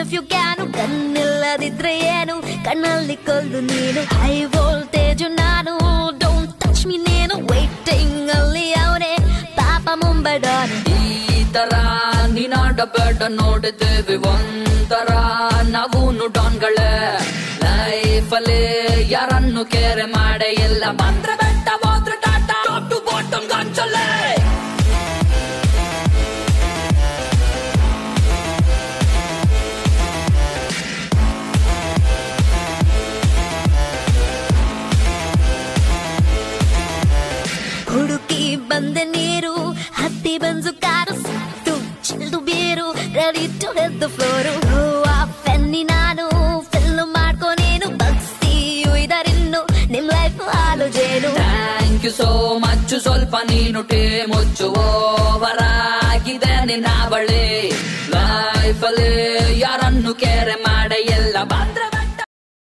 if you can ಕಣ್ಣಿಲ್ಲದಿದ್ರೆ ಏನು ಕಣ್ಣಲ್ಲಿ ಕೊಲ್ಲು ನೀನು ಹೈ ವೋಲ್ಟೇಜ್ ನಾನು ಡೋಂಟ್ ಟಚ್ ಮೀ ನೀನು ವೈಟಿಂಗ್ ಅಲ್ಲಿ ಅವನೇ ಪಾಪ ಮುಂಬೈ ಡಾನ್ ಈ ತರ ನೀನಾಡಬೇಡ ನೋಡಿದ್ದೇವೆ ಒಂಥರ ನಾವು ಡಾನ್ಗಳೇ ಲೈಫ್ ಅಲ್ಲಿ ಯಾರನ್ನು ಕೇರೆ ಮಾಡೆ ಎಲ್ಲ ಬಂದ್ರೆ ಬೆಟ್ಟ ಹೋದ್ರೆ ಟಾಟಾ ಟಾಪ್ ಟು ಬಾಟಮ್ ಗಾಂಚಲ್ಲೇ ಹುಡುಕಿ ಬಂದೆ ನೀರು ಹತ್ತಿ ಬಂದು ಕಾರು ಸುತ್ತು ಚೆಲ್ದು beer ready to head the floor ಫೆನ್ನಿ ನಾನು ಫಿಲ್ ಮಾಡ್ಕೊ ನೀನು ಬಗ್ಸಿ ಇದರಿನ್ನು ನಿಮ್ ಲೈಫ್ ಹಾಲು ಜೇನು ಥ್ಯಾಂಕ್ ಯು ಸೋ ಮಚ್ ಸ್ವಲ್ಪ ನೀನು ಟೇ ಮುಚ್ಚು ಓವರ್ ಆಗಿದೆ ನಿನ್ನ ಬಳಿ ಲೈಫ್ ಅಲ್ಲಿ ಯಾರನ್ನು ಕೇರೆ ಮಾಡೆ ಎಲ್ಲ ಬಂದ್ರೆ